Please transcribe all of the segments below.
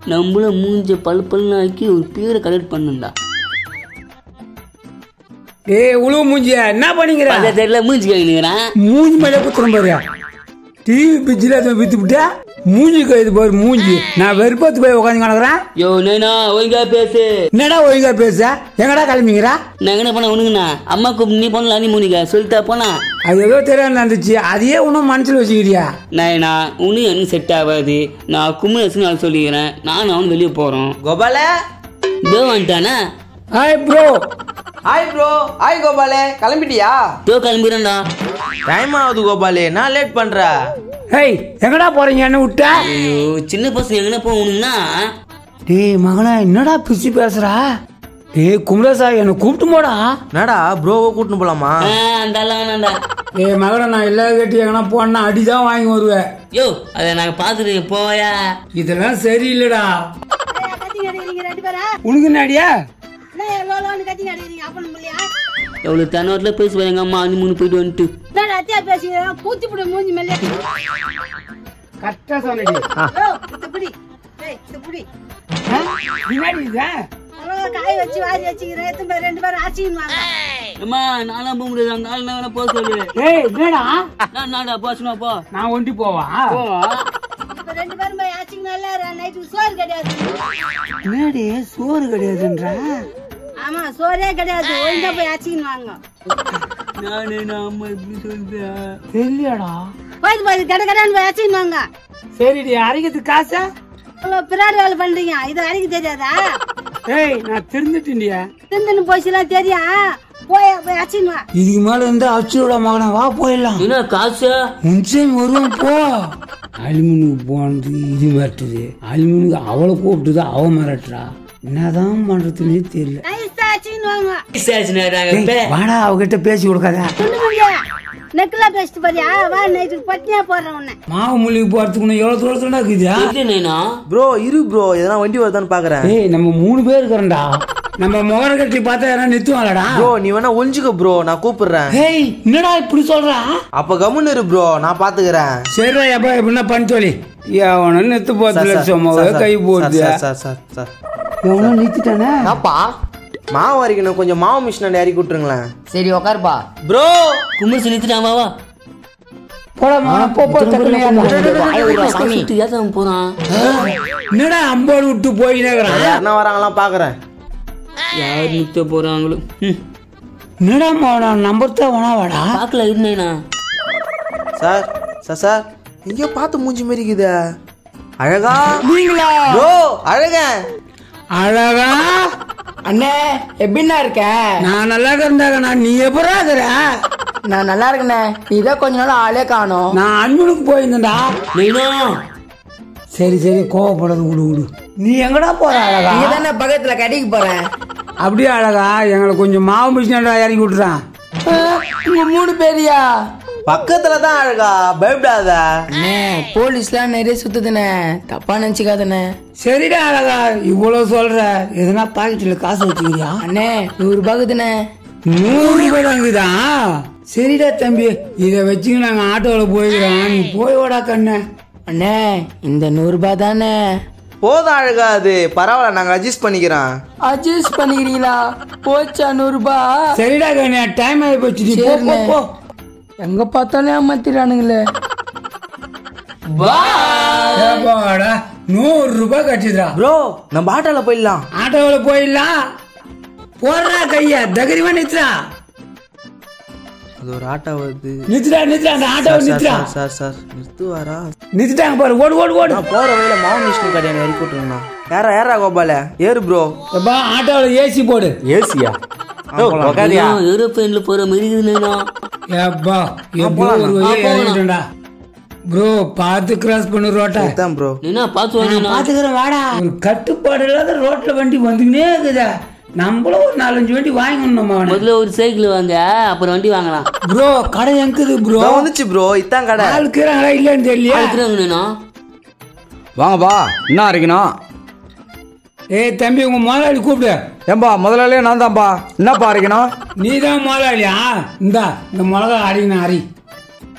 நம்மளும் மூஞ்ச பல் பல்னு ஆக்கி ஒரு பேரை கலெக்ட் பண்ணுண்டா ஏய் உழுவு மூஞ்சியா என்ன பண்ணிக்கிற அதை தெரியல மூஞ்சி கேட்குறேன் மூஞ்சி மேலே குத்துறோம் பாரு டிவி பிச்சில் அதை வித்து விட்டா மூஞ்சி கைது பாரு மூஞ்சி நான் வெறுப்பத்து போய் உட்காந்து கிடக்குறேன் யோ நைனா ஒழுங்கா பேசு என்னடா ஒழுங்கா பேச எங்கடா கிளம்பிங்கிறா நான் என்ன பண்ண உனக்குண்ணா அம்மா கூப்பிட்டு நீ பண்ணல நீ மூனிக்க சொல்லிட்டா போனா அது ஏதோ தெரியாம நடந்துச்சு அதையே இன்னும் மனசில் வச்சுக்கிறியா நைனா உனக்கு எனக்கு செட் ஆகாது நான் கும்பல் நான் சொல்லிக்கிறேன் நானும் அவனு வெளியே போகிறோம் கோபால இதோ வந்துட்டானே hi bro hi bro hi கோபாலே கிளம்பிட்டியா இதோ கிளம்பிடுறேன்டா டைம் ஆகுது கோபாலே நான் லேட் பண்ற ஹேய் எங்கடா போறீங்க என்ன விட்ட ஐயோ சின்ன பசங்க எங்கே போகணும்னா டேய் மகனே என்னடா பிச்சு பேசுறா டேய் குமரசா என்னை கூப்பிட்டு போடா என்னடா ப்ரோவை கூட்டின்னு போலாமா ஆ, அந்த ஆளா வேணாண்டா ஏய் மகனை நான் எல்லா கட்டி எங்கன்னா போனா அடிதான் வாங்கி வருவேன் யோ அதை நாங்கள் பார்த்துட்டு போயா இதெல்லாம் சரியில்லைடா கத்திங்க அடிக்கிறீங்க ரெண்டு பேரா உனக்கு என்னடியா என்ன எவ்வளோ கத்திங்க அடிக்கிறீங்க அப்ப நம்மளையா எவ்வளோ தன்னோட்டில் பேசுவேன் எங்கள் அம்மா அஞ்சு மூணு போயிட்டு வந்துட்டு என்னடா அத்தியா பேசிக்கிறேன் பூச்சி பிடி மூஞ்சி மேலே கரெக்டா சொன்னடி ஓ இந்த பிடி ஏய் இந்த பிடி முன்னாடி இதா? அவ்வளோ காய வச்சு வாரி வச்சுக்கிறேன் எத்தனை பேர் ரெண்டு பேரும் ஆச்சின்னு வாங்க அம்மா நானும் போக முடியாது அந்த ஆள் நான் போக சொல்லு ஏய் என்னடா நான் நாடா போச்சுனா போ நான் ஒண்டி போவா போ இப்போ ரெண்டு பேரும் போய் ஆச்சிங்கனால நைட்டுக்கு சோறு கிடையாது என்னடி சோறு கிடையாதுன்றா ஆமா சோறே கிடையாது ஒழுங்கா போய் ஆச்சின்னு வாங்க நானே நான் அம்மா இப்படி சொல்றேன் தெரியலடா போயிட்டு போய் கடை கடைன்னு போய் ஆச்சின்னு வாங்க சரிடி அரைக்கிறதுக்கு காசா இவ்வளோ பிராடி வேலை பண்றீங்க இது அடிக்க தெரியாதா ஏய் நான் திருந்துட்டேன்டியா தின்னு போச்சுலாம் தெரியும் போய் போய் ஆச்சின்னு வா இதுக்கு மேல இருந்து அச்சுட மகனை வா போயிடலாம் என்ன காசு முன்சேம் வருவோம் போ அலிமுனுக்கு போனது இது மிரட்டுது அலிமுனுக்கு அவளை கூப்பிட்டுது அவ மிரட்டுறா என்னதான் பண்றதுன்னே தெரியல நைஸா ஆச்சின்னு வாங்க ஏய், வாடா அவகிட்ட பேசி கொடுக்காத நெக்கில் பேசிட்டு பாரியா வா நைட்டுக்கு பட்டினியா போடுறேன் உன்னை மாவு மூலிகை போறதுக்கு இன்னும் எவ்வளவு தூரத்துல இருக்குதா நைனா ப்ரோ இரு ப்ரோ எதனா வண்டி வருதான்னு பாக்குறேன் ஏய் நம்ம மூணு பேர் இருக்கிறோம்டா நம்ம முகர கட்டி பார்த்தா யாரா நிறுத்துவாங்கடா ப்ரோ நீ வேணா ஒளிஞ்சுக்க ப்ரோ நான் கூப்பிடுறேன் ஏய் என்னடா இப்படி சொல்றா அப்ப கம்முன்னு இரு ப்ரோ நான் பாத்துக்கிறேன் சரிடா எப்பா எப்படின்னா பண்ணி சொல்லி எவனும் நிறுத்து சார், போத்துல சார், சும்மாவே சார், கை போடுது சார், சார் சார் சார் எவனும் நிறுத்திட்டானே அப்பா மாவு அரைக்கணும் கொஞ்சம் மாவு மிஷினாண்டி இறக்கி விட்டுருங்களேன் சரி உக்காருப்பா ப்ரோ கும்பல் நிறுத்திட்டான் வா வா போடாமா போ போ டக்குனு ஏறுடா. சாமி ஏதான் போறான் என்னடா அம்போடு விட்டு போயினேங்கிறான் யாருன்னா வராங்களாம் பாக்குறேன் யார் நிறுத்த போறாங்களோ ம், என்னடா மாவடா நம்பர் தான் வேணாவாடா பார்க்கல இருந்தேனா சார் சார் சார் எங்கேயோ பார்த்து மூஞ்சி மாரி இருக்குதே அழகா நீங்களா ப்ரோ அழக அழகா அண்ணே எப்படிண்ணா இருக்க நான் நல்லா இருந்தாங்க நான் நீ எப்படா இருக்கிற நான் நல்லா இருக்கண்ணே நீதான் கொஞ்ச நாள் ஆளே காணோம் நான் அன்பனுக்கு போயிருந்தேன்டா நைனா சரி சரி கோவப்படாத விடு விடு நீ எங்கடா போற அழகா நீ தானே பக்கத்துல கடைக்கு போறேன் அப்படியே அழகா எங்களை கொஞ்சம் மாவு மிஷினா இறக்கி விட்டுறான் உங்க மூணு பேரியா பக்கத்துல தான் அழகா பயப்படாத அண்ணே போலீஸ்லாம் நிறைய சுத்துதுண்ணே தப்பா நினைச்சுக்காதண்ணே சரிடா அழகா இவ்வளவு சொல்ற எதுனா பாக்கெட்ல காசு வச்சுக்கிறியா அண்ணே நூறு ரூபாய்க்குதுண்ணே நூறு ரூபாய் தாங்குதான் சரிடா தம்பி இதை வச்சுக்க நாங்க ஆட்டோவில் போய்க்கிறோம் நீ போய் வாடா கண்ணு அண்ணே இந்த நூறு ரூபாய் தானே போதும் அழகா அது பரவாயில்ல நாங்க அட்ஜஸ்ட் பண்ணிக்கிறோம் அட்ஜஸ்ட் பண்ணிக்கிறீங்களா போச்சா நூறு ரூபாய் சரிடா கண்ணு டைம் ஆகி போச்சு நீ போ, போ சரிண்ணே. போ எங்க பார்த்தாலும் ஏமாத்திரானுங்களே ஏப்பாடா நூறு ரூபாய் கட்டிடுறா ப்ரோ நம்ம ஆட்டோல போயிடலாம் ஆட்டோவில் போயிடலாம் போடுறா கையா தகரிமா நிறுத்துறா அது ஒரு ஆட்டோ வருது நிறுத்துடா நிறுத்துடா அந்த ஆட்டோவை சார், நிறுத்துறா சார் சார் சார் நிறுத்துவாரா நிறுத்திட்டாங்க பாரு ஓடு ஓடு ஓடு நான் போற வழியில மாவு மிஷின் கடையான இறக்கி விட்டுருங்கண்ணா யாரா யாரா கோபால ஏறு ப்ரோ எப்பா ஆட்டோவில் ஏசி போடு ஏசியா ஏரோப்ளைன்ல போற மாதிரி இருக்குது நைனா ஏப்பா எப்போ ஒரு வழியா இறங்கிட்டேன்டா ப்ரோ பார்த்து கிராஸ் பண்ணு ரோட்டை தான் ப்ரோ நைனா பார்த்து வாங்க பாத்துக்கிறேன் வாடா ஒரு கட்டுப்பாடு இல்லாத ரோட்ல வண்டி வந்துக்கினே இருக்குதா நம்மளும் ஒரு நாலஞ்சு வண்டி வாங்கணும் அவனை முதல்ல ஒரு சைக்கிள் வாங்க அப்புறம் வண்டி வாங்கலாம் ப்ரோ கடை எங்குது ப்ரோ இதோ வந்துச்சு ப்ரோ இதான் கடை ஆள் இருக்கிறாங்களா இல்லன்னு தெரியலையா இருக்கிறாங்க நைனா வாங்கப்பா என்ன அரைக்கணும் ஏய் தம்பி உங்க முதலாளி கூப்பிடு ஏன்பா முதலாளியே நான் தான்ப்பா என்னப்பா அரைக்கணும் நீ தான் முதலாளியா இந்தா இந்த மிளகா அடிக்கணும் அரி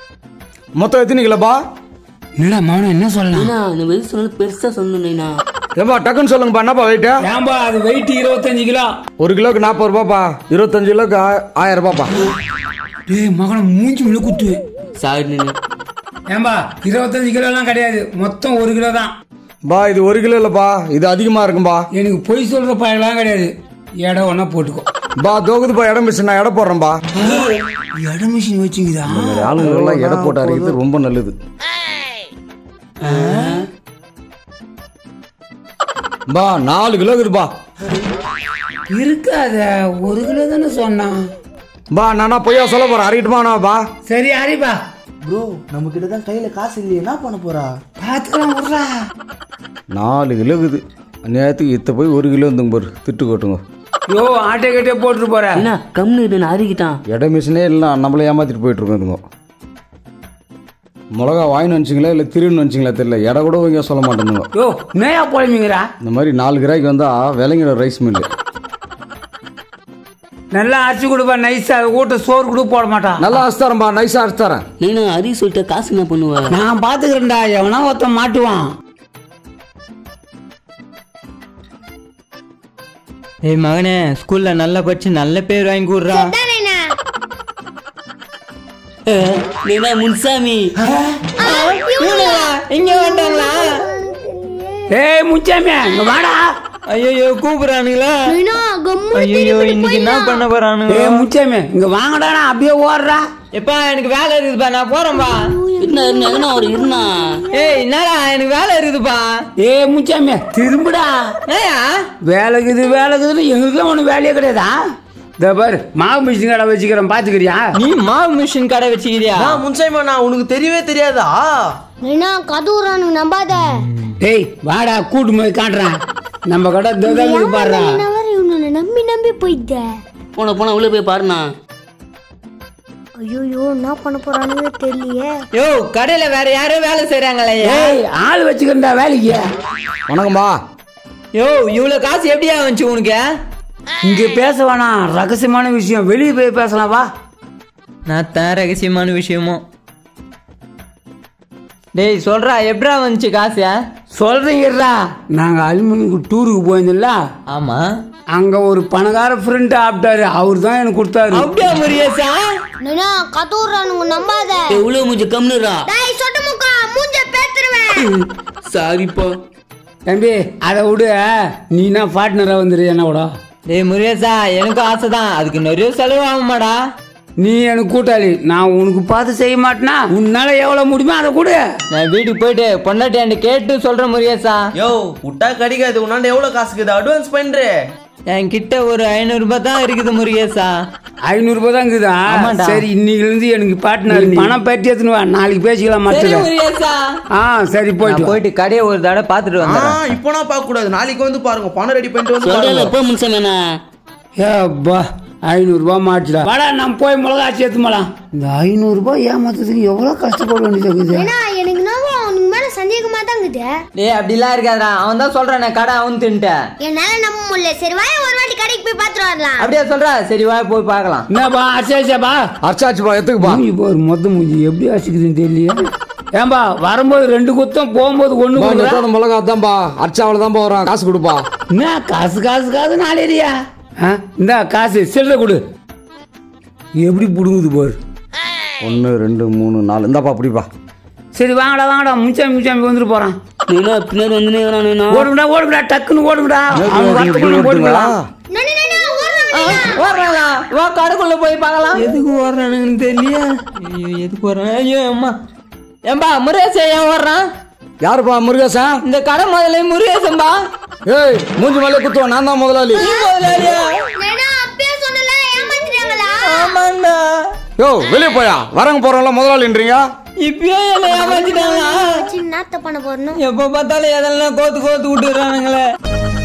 மொத்தம் எத்தனை கிலோப்பா என்னடா மௌனம் என்ன சொல்லலாம் நைனா இந்த வெளி சொன்னது பெருசா சொல்லணும் நைனா ஏம்பா டக்குன்னு சொல்லுங்கப்பா என்னப்பா வெயிட்டு ஏன்பா அது வெயிட் இருபத்தஞ்சு கிலோ ஒரு கிலோக்கு நாற்பது ரூபாப்பா இருபத்தஞ்சு கிலோக்கு ஆ- ஆயிரம் ரூபாப்பா டேய் மகனை மூஞ்சி மேல குத்துவேன் சாரி நின்னு ஏன்பா இருபத்தஞ்சு கிலோலாம் கிடையாது மொத்தம் ஒரு கிலோ தான் பா இது ஒரு கிலோ இல்லப்பா இது அதிகமா இருக்கும்பா எனக்கு பொய் சொல்ற பயலாம் கிடையாது இடம் ஒன்றா போட்டுக்கோ பா தோகுதுப்பா இடம் மிஷின் நான் எடை போடுறேன்பா இடம் மிஷின் வச்சுக்கிறா ஆளுங்கெல்லாம் எடை போட்டு அரைக்கிறது ரொம்ப நல்லது பா நாலு கிலோ இருக்குதுப்பா இருக்காத ஒரு கிலோ தானே சொன்னான் பா நானா பொய்யா சொல்ல போறேன் அறிக்கட்டுமா பா சரி அரிப்பா ப்ரோ நம்ம கிட்ட தான் கையில காசு இல்லையே என்ன பண்ண போறா பார்த்துக்கலாம் விட்றா நாலு கிலோ இருக்குது நேரத்துக்கு இத்த போய் ஒரு கிலோ இருந்துங்க பாரு திட்டு கொட்டுங்க யோ ஆட்டை கட்டே போட்டுட்டு போற என்ன கம்னு நான் அறிக்கிட்டான் இட மிஷினே இல்லை நம்மளை ஏமாத்திட்டு போயிட்டு இருக்கோம் இதுங்க மிளகா வாங்கின்னு வச்சிங்களா இல்லை திருன்னு வச்சிங்களா தெரியல எடை கூட வைங்க சொல்ல மாட்டேனுங்க யோ நேயா போலமிங்கிறா இந்த மாதிரி நாலு கிராய்க்கு வந்தா விலங்கிற ரைஸ் மில்லு நல்லா அரிசி கொடுப்பா நைஸா வீட்டை சோறு கூட போட மாட்டான் நல்லா அரிசித்தரேன்பா நைஸாக அரிசித்தரேன் நீ அரி சொல்லிட்ட காசு என்ன பண்ணுவ நான் பாத்துக்கிறேன்டா எவனா ஒருத்தன் மாட்டுவான் ஏய் மகனே ஸ்கூல்ல நல்லா படிச்சு நல்ல பேர் வாங்கி கொடுறா தானேண்ணா நீனா முன்சாமி இங்க வந்தாங்களா ஏய் முச்சாமியா இங்க வாடா ஐயோ கூப்பிடுறானுங்களா நைனா கம்மு ஐயோ இன்னைக்கு என்ன பண்ண போறானுங்க ஏய் முச்சாமி இங்க வாங்கடா நான் அப்படியே ஓடுறா எப்பா எனக்கு வேலை இருக்குதுப்பா நான் போறேன்பா என்ன என்ன என்ன ஒரு இருந்தா ஏய் என்னடா எனக்கு வேலை இருக்குதுப்பா ஏய் முச்சாமியா திரும்புடா ஏயா வேலைக்குது வேலைக்குதுன்னு எங்களுக்குலாம் ஒன்றும் வேலையே கிடையாதா இந்த பாரு மாவு மிஷின் கடை வச்சுக்கிறேன் பாத்துக்கிறியா நீ மாவு மிஷின் கடை வச்சுக்கிறியா நான் முன்சாய்மா நான் உனக்கு தெரியவே தெரியாதா நைனா கதவுறானுங்க நம்பாத டேய் வாடா கூட்டு போய் காட்டுறேன் நம்ம கடை தோதாங்க பாடுறா என்ன வர இவனை நம்பி நம்பி போயிட்ட போன போன உள்ள போய் பாருண்ணா ஐயோ என்ன பண்ண போறானுங்க தெரியலையே யோ கடையில வேற யாரும் வேலை செய்யறாங்களே ஏய் ஆள் வச்சுக்கிறேன்டா வேலைக்கு வணக்கம்பா யோ இவ்வளவு காசு எப்படியா வந்துச்சு உனக்கு இங்க பேச வேணாம் ரகசியமான விஷயம் வெளியே போய் பேசலாம் வா நான் தான் ரகசியமான விஷயமோ டேய் சொல்றா எப்படா வந்துச்சு காசு சொல்றீங்கடா நாங்க அலுமினிக்கு டூருக்கு போயிருந்தோம்ல ஆமா அங்க ஒரு பணக்கார ஃப்ரெண்ட் ஆப்டாரு அவர் தான் எனக்கு கொடுத்தாரு அப்படியா முருகேசா நைனா கதவுறானுங்க நம்பாத ஏய், உள்ள மூஞ்சி கம்னுறா டேய் சொட்ட முக்கா மூஞ்ச பேத்துருவேன் சாரிப்பா தம்பி அதை விடு நீனா பார்ட்னரா வந்துரு என்ன விட டேய் முருகேசா எனக்கும் ஆசை தான் அதுக்கு நிறைய செலவு ஆகுமாடா நீ எனக்கு கூட்டாளி நான் உனக்கு பார்த்து செய்ய மாட்டேனா உன்னால எவ்வளவு முடியுமோ அதை கொடு நான் வீட்டுக்கு போயிட்டு பொண்டாட்டி கேட்டு சொல்றேன் முருகேசா யோ விட்டா கிடைக்காது உன்னாண்ட எவ்வளவு காசு இருக்குது அட்வான்ஸ் பண்றே என் கிட்ட ஒரு ஐநூறு ரூபாய் தான் இருக்குது முருகேசா ஐநூறு ரூபாய் தான் இருக்குதா ஆமாண்டா. சரி இன்னைக்கு இருந்து எனக்கு பார்ட்னர் பணம் பற்றி எடுத்துன்னு வா நாளைக்கு பேசிக்கலாம் சரி மற்ற முருகேசா ஆ சரி நான் போயிட்டு வா. போயிட்டு கடையை ஒரு தடவை பார்த்துட்டு ஆ வந்துடுறேன் இப்போ நான் பார்க்க கூடாது நாளைக்கு வந்து பாருங்க பணம் ரெடி பண்ணிட்டு வந்து சொல்றேன் பாருங்க எப்போ முன்சாமி என்ன ஏப்பா ஐநூறுரூபா மாட்டுடா வாடா நம்ம போய் மிளகா சேர்த்து மலாம் இந்த ஐநூறுரூபா ஏமாத்துறதுக்கு எவ்வளோ கஷ்டப்பட வேண்டியது இருக்குது ஏன்னா எனக்கு என்னவோ அவனுக்கு மேல சந்தேகமா தான் இருக்குது டேய் அப்படிலாம் இருக்காதடா அவன் தான் சொல்றானே கடை அவன் தின்ட்டேன் என்னால நம்ப முடியல சரி வாய ஒரு வாட்டி கடைக்கு போய் பாத்துட்டு வரலாம் அப்படியா சொல்றா சரி வா போய் பார்க்கலாம் என்னப்பா அரிசாச்சா அரிச்சாச்சுப்பா எத்துக்குப்பா மூஞ்சி பாரு மொத்த மூஞ்சி எப்படி அசிக்குதுன்னு தெரியலையே ஏன்பா வரும்போது ரெண்டு குத்தம் போகும்போது ஒண்ணு பா, கொடுக்குறா. நெட்டோட மிளகா தான்ப்பா அரிச்சாவில் தான்ப்பா வரான் காசு கொடுப்பா என்ன காசு காசு காசு நாளேரியா இந்தா காசு சில்லறை கொடு எப்படி புடுங்குது பாரு ஒன்று ரெண்டு மூணு நாலு இந்தாப்பா அப்படிப்பா சரி வாங்கடா வாங்கடா முச்சாமி முச்சாமி வந்துட்டு போறான் நீனா பின்னாடி வந்துனே வரான் நீனா ஓடுங்கடா ஓடுங்கடா டக்குன்னு ஓடுங்கடா அவன் வரத்துக்குள்ள போடுங்களா நனி, நனி, ஓடுறான். ஓடுறாங்களா வா கடைக்குள்ள போய் பார்க்கலாம் எதுக்கு ஓடுறானுங்கன்னு தெரியல ஐயோ எதுக்கு ஓடுறான் ஐயோ அம்மா ஏம்பா முருகேசா ஏன் ஓடுறான் யாருப்பா முருகேசா இந்த கடை முதல்ல முருகேசன்பா ஏய் மூஞ்சி மேலே குத்துவா நான் தான் முதலாளி நீ முதலாளியா நைனா, அப்பயே சொன்னல, ஏமாத்திட்டாங்களா? ஆமாண்டா யோ வெளியே போயா வரங்க போறோம்ல முதலாளின்றீங்க இப்பயே என்ன ஏமாத்திட்டாங்களா வச்சு என்னத்த பண்ண போறணும் எப்ப பார்த்தாலும் எதெல்லாம் கோத்து கோத்து விட்டுறானுங்களே